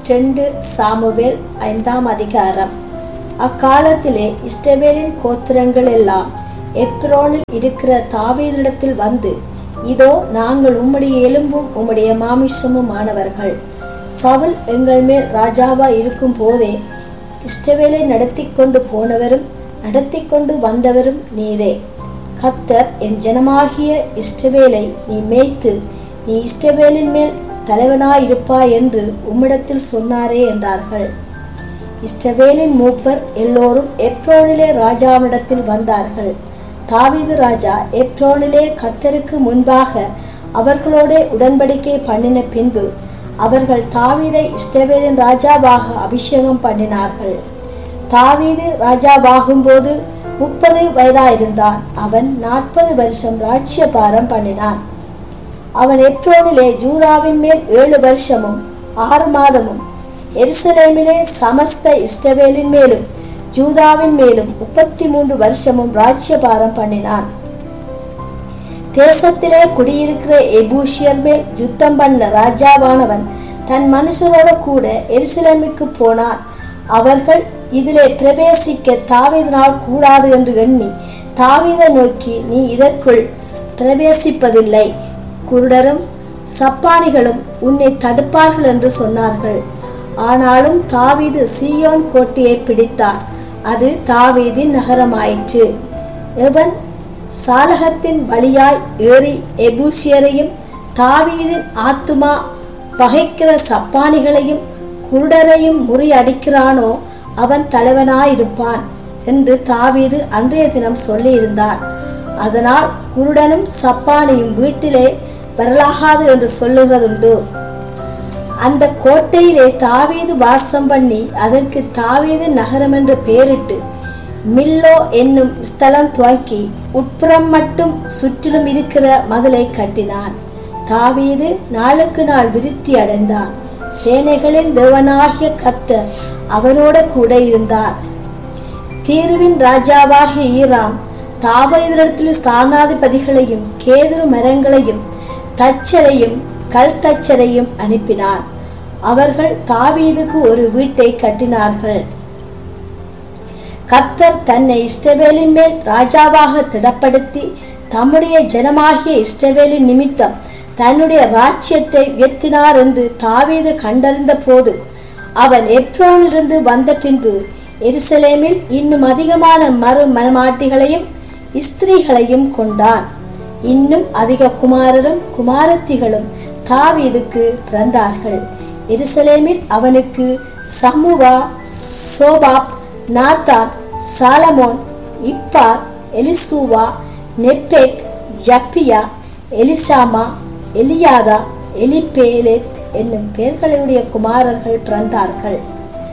ரெண்டு சாமுவேல் ஐந்தாம் அதிகாரம் அக்காலத்திலே இஸ்ரவேலின் கோத்திரங்கள் எல்லாம் எப்ரோனில் இருக்கிற தாவீதிடத்தில் வந்து இதோ நாங்கள் உம்முடைய எலும்பும் உம்முடைய மாமிசமும் ஆனவர்கள் சவுல் எங்கள் மேல் ராஜாவா இருக்கும் போதே இஸ்ரவேலை நடத்தி கொண்டு போனவரும் நடத்தி கொண்டு வந்தவரும் நீரே கத்தர் என் ஜனமாகிய இஸ்ரவேலை நீ மேய்த்து நீ இஸ்ரவேலின் மேல் தலைவனாயிருப்பாய் என்று உம்மிடத்தில் சொன்னாரே என்றார்கள் இஸ்ரவேலின் மூப்பர் எல்லோரும் எப்ரோனிலே ராஜாவிடத்தில் வந்தார்கள் தாவீது ராஜா எப்ரோனிலே கத்தருக்கு முன்பாக அவர்களோட உடன்படிக்கை பண்ணின பின்பு அவர்கள் தாவீதை இஸ்ரவேலின் ராஜாவாக அபிஷேகம் பண்ணினார்கள் தாவீது ராஜாவாகும்போது முப்பது வயதாயிருந்தான் அவன் நாற்பது வருஷம் ராஜ்யபாரம் பண்ணினான் அவன் எப்ரோனிலே ஜூதாவின் மேல் ஏழு வருஷமும் ஆறு மாதமும் எருசலேமிலே சமஸ்த இஸ்ரவேலின் மேலும் ஜூதாவின் மேலும் முப்பத்தி மூன்று வருஷமும் ராஜ்யபாரம் பண்ணினான் தேசத்திலே குடியிருக்கிற எபூஷியர் மேல் யுத்தம் பண்ண ராஜாவானவன் தன் மனுஷரோட கூட எருசலேமுக்கு போனான் அவர்கள் இதிலே பிரவேசிக்க தாவீதனால் கூடாது என்று எண்ணி தாவீதை நோக்கி நீ இதற்குள் பிரவேசிப்பதில்லை குருடரும் சப்பானிகளும் உன்னை தடுப்பார்கள் என்று சொன்னார்கள் ஆனாலும் தாவீது சீயோன் கோட்டையை பிடித்தான் அது தாவீதின் நகரமாயிற்று எவன் சாலகத்தின் வழியாய் ஏறி எபூசியரையும் தாவீதின் ஆத்துமா பகைக்கிற சப்பானிகளையும் குருடரையும் முறியடிக்கிறானோ அவன் தலைவனாயிருப்பான் என்று தாவீது அன்றைய தினம் சொல்லியிருந்தான் அதனால் குருடனும் சப்பானியும் வீட்டிலே வரலாகாது என்று சொல்லுகிறதுண்டு அந்த கோட்டையிலே தாவீது வாசம் பண்ணி அதற்கு தாவீது நகரம் என்று பெயரிட்டு மில்லோ என்னும் ஸ்தலம் துவக்கி உட்புறம் மட்டும் சுற்றிலும் இருக்கிற மதிலை கட்டினான் தாவீது நாளுக்கு நாள் விருத்தி அடைந்தான் சேனைகளின் தேவனாகிய கத்தர் அவரோட கூட இருந்தார் தீர்வின் ராஜாவாகிய ஈராம் தாவீதத்தில் ஸ்தானாதிபதிகளையும் கேதுரு மரங்களையும் தச்சரையும் கல் தச்சரையும் அனுப்பினான் அவர்கள் தாவீதுக்கு ஒரு வீட்டை கட்டினார்கள் கத்தர் தன்னை இஸ்ரவேலின் மேல் ராஜாவாக திடப்படுத்தி தம்முடைய ஜனமாகிய இஸ்ரவேலின் நிமித்தம் தன்னுடைய ராஜ்யத்தை உயர்த்தினார் என்று தாவீது கண்டறிந்த போது அவன் எப்ரோனிலிருந்து வந்த பின்பு எருசலேமில் இன்னும் அதிகமான மறு மனமாட்டிகளையும் ஸ்திரீகளையும் கொண்டான் இன்னும் அதிக குமாரரும் குமாரத்திகளும் தாவீதுக்கு பிறந்தார்கள் எருசலேமில் அவனுக்கு Shammua Shobab Nathan Solomon Ibhar Elishua Nepheg Japhia Elishama Eliada Eliphelet என்னும் பெயர்களுடைய குமாரர்கள் பிறந்தார்கள்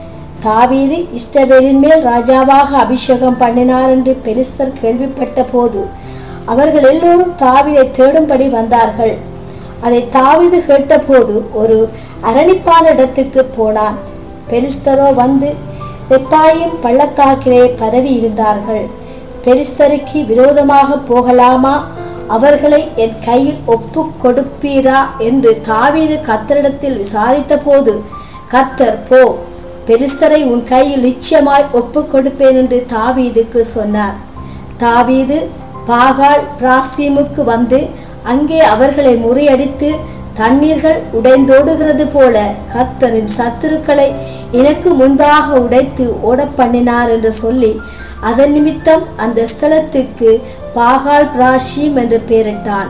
தாவீது இஷ்டவேலின் மேல் ராஜாவாக அபிஷேகம் பண்ணினார் என்று பெலிஸ்தர் கேள்விப்பட்ட போது அவர்கள் எல்லோரும் தாவீதை தேடும்படி வந்தார்கள் அதை தாவீது கேட்டபோது ஒரு அரணிப்பான இடத்துக்கு போனான் பெலிஸ்தரோ வந்து ரெப்பாயும் பள்ளத்தாக்கிலே பரவி இருந்தார்கள் பெலிஸ்தருக்கு விரோதமாக போகலாமா அவர்களை என் கையில் ஒப்பு கொடுப்பீரா என்று தாவீது கத்தரிடத்தில் விசாரித்த போது கத்தர் போ பெரிஸ்தரை உன் கையில் நிச்சயமாய் ஒப்பு கொடுப்பேன் என்று தாவீதுக்கு சொன்னார் தாவீது பாகால் பிராசீமுக்கு வந்து அங்கே அவர்களை முறியடித்து தண்ணீர்கள் உடைந்தோடுகிறது போல கர்த்தரின் சத்துருக்களை எனக்கு முன்பாக உடைத்து ஓடப் பண்ணினார் என்று சொல்லி அதன் நிமித்தம் அந்த ஸ்தலத்துக்கு பாகால் பிராஷீம் என்று பெயரிட்டான்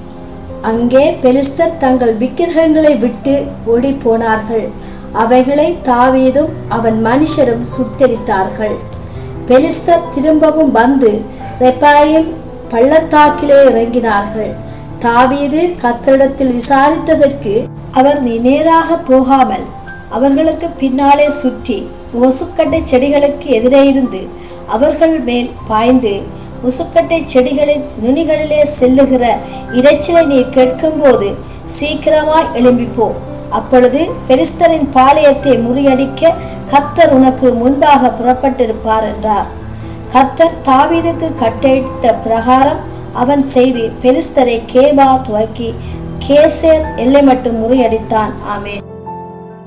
அங்கே பெலிஸ்தர் தங்கள் விக்கிரகங்களை விட்டு ஓடி போனார்கள் அவைகளை தாவீதும் அவன் மனுஷரும் சுட்டெரித்தார்கள் பெலிஸ்தர் திரும்பவும் வந்து ரெப்பாயும் பள்ளத்தாக்கிலே இறங்கினார்கள் தாவீது கத்தரிடத்தில் விசாரித்ததற்கு அவர் நீ நேராக போகாமல் அவர்களுக்கு பின்னாலே சுற்றி ஒசுக்கட்டை செடிகளுக்கு எதிரே இருந்து அவர்கள் மேல் பாய்ந்து முசுக்கட்டை செடிகளின் நுனிகளிலே செல்லுகிற இரைச்சலை நீ கேட்கும்போது சீக்கிரமாய் எழும்பிப்போ அப்பொழுது பெரிஸ்தரின் பாளையத்தை முறியடிக்க கத்தர் உனக்கு முன்பாக புறப்பட்டிருப்பார் என்றார் கத்தர் தாவீதுக்கு கட்டளையிட்ட பிரகாரம் அவன் செய்து பெலிஸ்தரை கேபா துவக்கி கேசேர் எல்லை மட்டும் முறியடித்தான் ஆமேன்